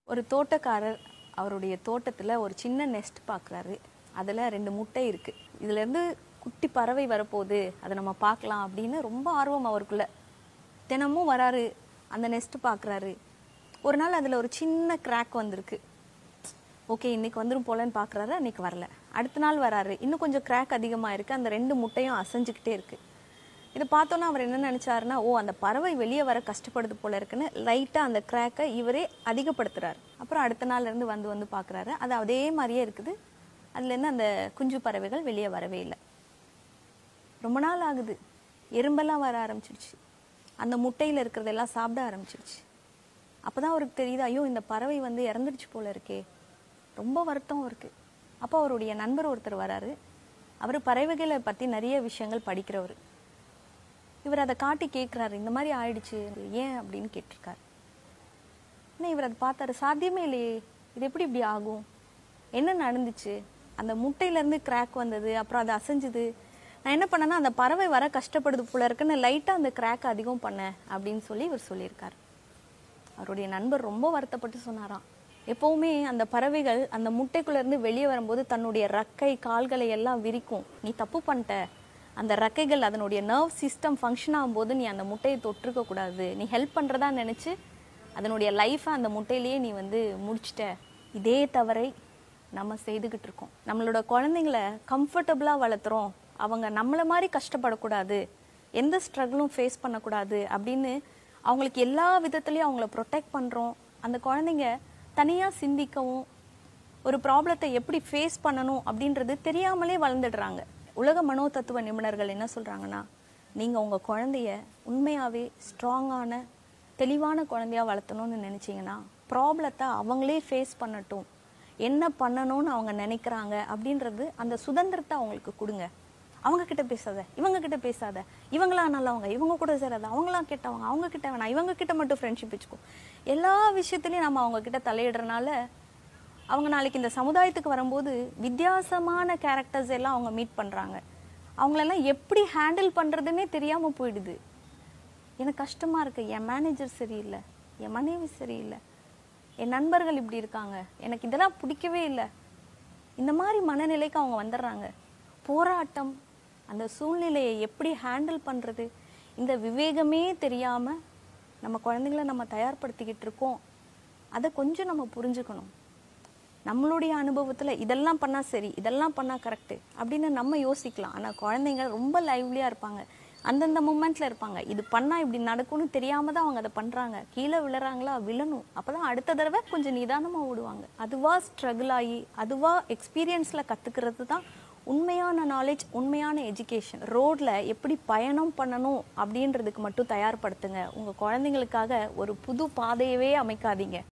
ஒரு தோட்டக்காரர் அவருடைய தோட்டத்தில் ஒரு சின்ன நெஸ்ட் பார்க்குறாரு அதில் ரெண்டு முட்டை இருக்குது இதுலேருந்து குட்டி பறவை வரப்போகுது அதை நம்ம பார்க்கலாம் அப்படின்னு ரொம்ப ஆர்வம் அவருக்குள்ள தினமும் வராரு அந்த நெஸ்ட் பார்க்குறாரு ஒரு நாள் அதில் ஒரு சின்ன கிராக் வந்திருக்கு ஓகே இன்னைக்கு வந்துடும் போலன்னு பார்க்குறாரு அன்னைக்கு வரல அடுத்த நாள் வராரு இன்னும் கொஞ்சம் கிராக் அதிகமாக இருக்குது அந்த ரெண்டு முட்டையும் அசைஞ்சுக்கிட்டே இருக்குது இதை பார்த்தோன்னா அவர் என்ன நினச்சாருன்னா ஓ அந்த பறவை வெளியே வர கஷ்டப்படுது போல இருக்குன்னு லைட்டாக அந்த கிராக்கை இவரே அதிகப்படுத்துறாரு அப்புறம் அடுத்த நாள்ல இருந்து வந்து வந்து பார்க்குறாரு அது அதே மாதிரியே இருக்குது அதுலேருந்து அந்த குஞ்சு பறவைகள் வெளியே வரவே இல்லை ரொம்ப நாள் ஆகுது எறும்பெல்லாம் வர ஆரம்பிச்சிருச்சு அந்த முட்டையில் இருக்கிறதெல்லாம் சாப்பிட ஆரம்பிச்சிருச்சு அப்போ தான் அவருக்கு தெரியுது ஐயோ இந்த பறவை வந்து இறந்துடுச்சு போல இருக்கே ரொம்ப வருத்தம் இருக்கு அப்போ அவருடைய நண்பர் ஒருத்தர் வராரு அவர் பறவைகளை பற்றி நிறைய விஷயங்கள் படிக்கிறவர் இவர் அதை காட்டி கேட்குறாரு இந்த மாதிரி ஆயிடுச்சு ஏன் அப்படின்னு கேட்டிருக்காரு ஆனால் இவர் அதை பார்த்தாரு சாத்தியமே இல்லையே இது எப்படி இப்படி ஆகும் என்ன நடந்துச்சு அந்த முட்டையிலேருந்து கிராக் வந்தது அப்புறம் அது அசைஞ்சுது நான் என்ன பண்ணேன்னா அந்த பறவை வர கஷ்டப்படுது போல இருக்குன்னு லைட்டாக அந்த கிராக் அதிகம் பண்ணேன் அப்படின்னு சொல்லி இவர் சொல்லியிருக்காரு அவருடைய நண்பர் ரொம்ப வருத்தப்பட்டு சொன்னாராம் எப்பவுமே அந்த பறவைகள் அந்த முட்டைக்குள்ள இருந்து வெளியே வரும்போது தன்னுடைய ரக்கை கால்களை எல்லாம் விரிக்கும் நீ தப்பு பண்ணிட்ட அந்த ரெக்கைகள் அதனுடைய நர்வ் சிஸ்டம் ஃபங்க்ஷன் ஆகும்போது நீ அந்த முட்டையை தொட்டிருக்க கூடாது நீ ஹெல்ப் பண்றதா நினைச்சு அதனுடைய லைஃபை அந்த முட்டையிலேயே நீ வந்து முடிச்சிட்ட இதே தவறை நம்ம செய்துக்கிட்டு இருக்கோம் நம்மளோட குழந்தைங்கள கம்ஃபர்டபுளாக வளர்த்துறோம் அவங்க நம்மளை மாதிரி கஷ்டப்படக்கூடாது எந்த ஸ்ட்ரகிளும் ஃபேஸ் பண்ணக்கூடாது அப்படின்னு அவங்களுக்கு எல்லா விதத்துலேயும் அவங்கள ப்ரொடெக்ட் பண்ணுறோம் அந்த குழந்தைங்க தனியாக சிந்திக்கவும் ஒரு ப்ராப்ளத்தை எப்படி ஃபேஸ் பண்ணணும் அப்படின்றது தெரியாமலே வளர்ந்துடுறாங்க உலக மனோ தத்துவ நிபுணர்கள் என்ன சொல்கிறாங்கன்னா நீங்கள் உங்கள் குழந்தைய உண்மையாகவே ஸ்ட்ராங்கான தெளிவான குழந்தையா வளர்த்தணும்னு நினச்சிங்கன்னா ப்ராப்ளத்தை அவங்களே ஃபேஸ் பண்ணட்டும் என்ன பண்ணணும்னு அவங்க நினைக்கிறாங்க அப்படின்றது அந்த சுதந்திரத்தை அவங்களுக்கு கொடுங்க அவங்க கிட்ட பேசாத இவங்க கிட்ட பேசாத இவங்களா நல்லவங்க இவங்க கூட சேராத அவங்களாம் கெட்டவங்க அவங்க கிட்ட வேணாம் இவங்க கிட்ட மட்டும் ஃப்ரெண்ட்ஷிப் வச்சுக்கோ எல்லா விஷயத்துலையும் நம்ம அவங்க கிட்ட தலையிடுறனால அவங்க நாளைக்கு இந்த சமுதாயத்துக்கு வரும்போது வித்தியாசமான கேரக்டர்ஸ் எல்லாம் அவங்க மீட் பண்றாங்க அவங்களெல்லாம் எப்படி ஹேண்டில் பண்றதுன்னே தெரியாம போயிடுது எனக்கு கஷ்டமா இருக்கு என் மேனேஜர் சரியில்லை என் மனைவி சரியில்லை என் நண்பர்கள் இப்படி இருக்காங்க எனக்கு இதெல்லாம் பிடிக்கவே இல்லை இந்த மாதிரி மனநிலைக்கு அவங்க வந்துடுறாங்க போராட்டம் அந்த சூழ்நிலையை எப்படி ஹேண்டில் பண்றது இந்த விவேகமே தெரியாம நம்ம குழந்தைங்கள நம்ம தயார்படுத்திக்கிட்டு இருக்கோம் அதை கொஞ்சம் நம்ம புரிஞ்சுக்கணும் நம்மளுடைய அனுபவத்துல இதெல்லாம் பண்ணா சரி இதெல்லாம் பண்ணா கரெக்ட் அப்படின்னு நம்ம யோசிக்கலாம் ஆனா குழந்தைங்க ரொம்ப லைவ்லியா இருப்பாங்க அந்தந்த மூமெண்ட்ல இருப்பாங்க இது பண்ணா இப்படி நடக்கும்னு தெரியாம தான் அவங்க அதை பண்றாங்க கீழே விழுறாங்களா விழணும் அப்பதான் அடுத்த தடவை கொஞ்சம் நிதானமா ஓடுவாங்க அதுவா ஸ்ட்ரகிள் ஆகி அதுவா எக்ஸ்பீரியன்ஸ்ல கத்துக்கிறது தான் உண்மையான நாலேஜ் உண்மையான எஜுகேஷன் ரோட்ல எப்படி பயணம் பண்ணணும் அப்படின்றதுக்கு மட்டும் தயார்படுத்துங்க உங்க குழந்தைங்களுக்காக ஒரு புது பாதையவே அமைக்காதீங்க